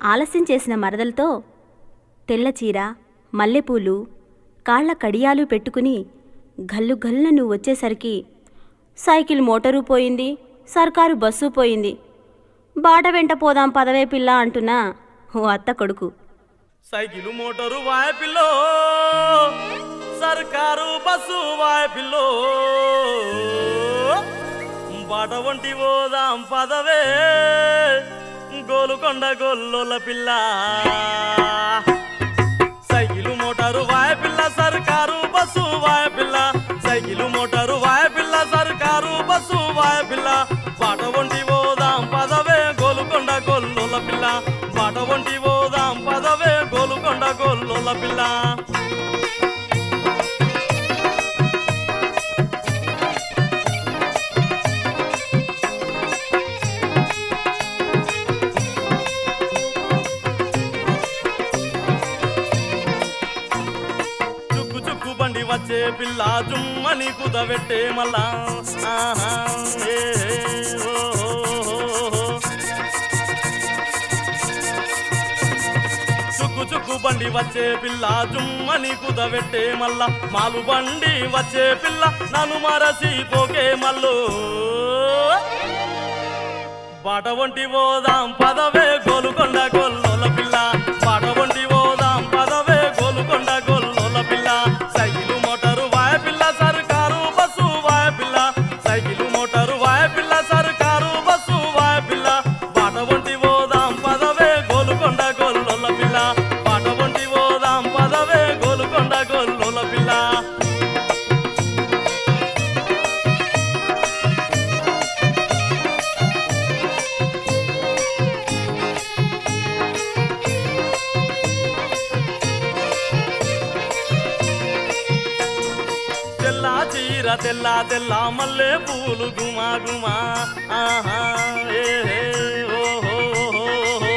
ఆలస్యం చేసిన మరదలతో తెల్ల చీర మల్లెపూలు కాళ్ళ కడియాలు పెట్టుకుని గల్లు గల్లను వచ్చేసరికి సైకిల్ మోటారు పోయింది సర్కారు బస్సు పోయింది బాట వెంట పోదాం పదవే పిల్ల అంటున్నా ఓ అత్త కొడుకు సైకిల్ మోటారు వాయపిల్లో సర్కారు బస్సు వాయపిల్లో బాట వంటి పోదాం పదవే గోలుకొండ గొల్లోల పిల్ల సైకిల్ మోటారు వాయపిల్ల సర్కారు బస్సు వాయపిల్ల సైకిల్ మోటారు వాయపిల్ల సర్కారు బస్సు వాయపిల్ల బాట వంటి పోదాం పదవే గోలుకొండ గొల్లోల పిల్ల బాట వంటి పోదాం పదవే గోలుకొండ గొల్లోల పిల్ల చుక్కు చుక్కు బండి వచ్చే పిల్ల జుమ్మని కుదబెట్టే మళ్ళా ఆహా, ఏ, ఏ, ఓ, ఓ, ఓ, ఓ. చుక్కు చుక్కు బండి వచ్చే పిల్ల జుమ్మని కుదబెట్టే మళ్ళా మాలు బండి వచ్చే పిల్ల నన్ను మరసి పోకే మల్లు బాట వంటి పోదాం పదవే గోలుకొండ గొల్లోల పిల్ల బాట వంటి పోదాం పదవే గోలుకొండ గొల్లోల పిల్ల సైకిలు మోటారు వాయ పిల్ల సర్కారు బస్సు వాయ పిల్ల సైకిలు మోటారు వాయ పిల్ల సర్కారు బస్సు వాయ పిల్ల బాట వంటి పోదాం పదవే గోలుకొండ గొల్లోల పిల్ల బాట వంటి పోదాం పదవే గోలుకొండ గొల్లోల పిల్ల తెల్ల చీర తెల్ల తెల్ల మల్లె పూలు గుమా గుమా ఆహా ఏ హే, ఓహో, ఓహో.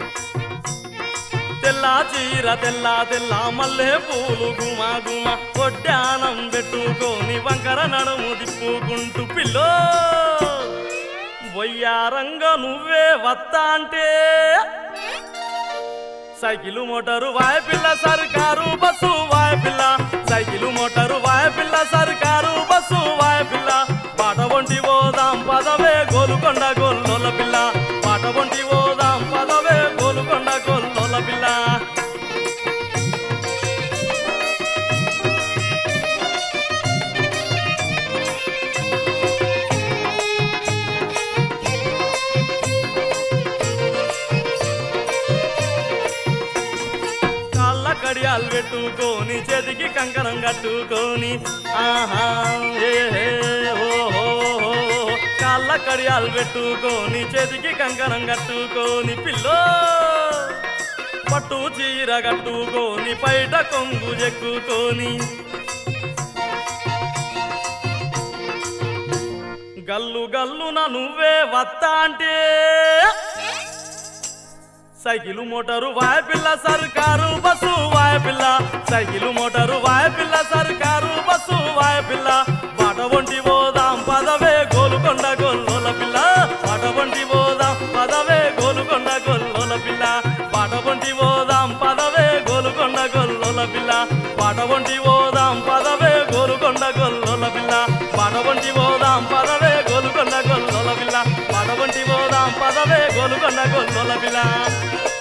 తెల్ల చీర తెల్ల తెల్ల మల్లె పూలు గుమా గుమా కొడ్డానం పెట్టుకొని వంకర నడుము తిప్పుకుంటూ పిల్లో వయ్యారంగ నువ్వే వత్తా అంటే సైకిలు మోటారు వాయ పిల్ల సర్కారు బస్సు వాయ పిల్ల సైకిలు మోటారు వాయ పిల్ల సర్కారు బస్సు వాయ పిల్ల పాట వంటి పోదాం పదవే గోలుకొండ గొల్లోల పిల్ల పాట వంటి పోదాం పదవే గోలుకొండ గొల్లోల పిల్ల కాళ్ళ కడియాలు పెట్టుకొని చేతికి కంకణం కట్టుకొని ఆహా ఏ హే, ఓ హో, హో. కాళ్ళ కడియాలు పెట్టుకొని చేతికి కంకణం కట్టుకొని పిల్లో పట్టు చీర కట్టుకొని పైట కొంగు చెక్కుకొని గల్లు గల్లున నువ్వే వత్తా అంటే సైకిలు మోటారు వాయ పిల్ల సర్కారు బస్సు వాయ పిల్ల సైకిలు మోటారు వాయ పిల్ల సర్కారు బస్సు వాయ పిల్ల పాట వంటి పోదాం పదవే గోలుకొండ గొల్లోల పిల్ల పాట వంటి పోదాం పదవే గోలుకొండ గొల్లోల పిల్ల పాట వంటి పోదాం పదవే గోలుకొండ గొల్లోల పిల్ల పాట వంటి పోదాం పదవే గోలుకొండ గొల్లోల పిల్ల పాట వంటి పోదాం పదవే గోలుకొండ గొల్లోల పిల్ల పాట వంటి పోదాం పదవే గోలుకొండ గొల్లోల పిల్ల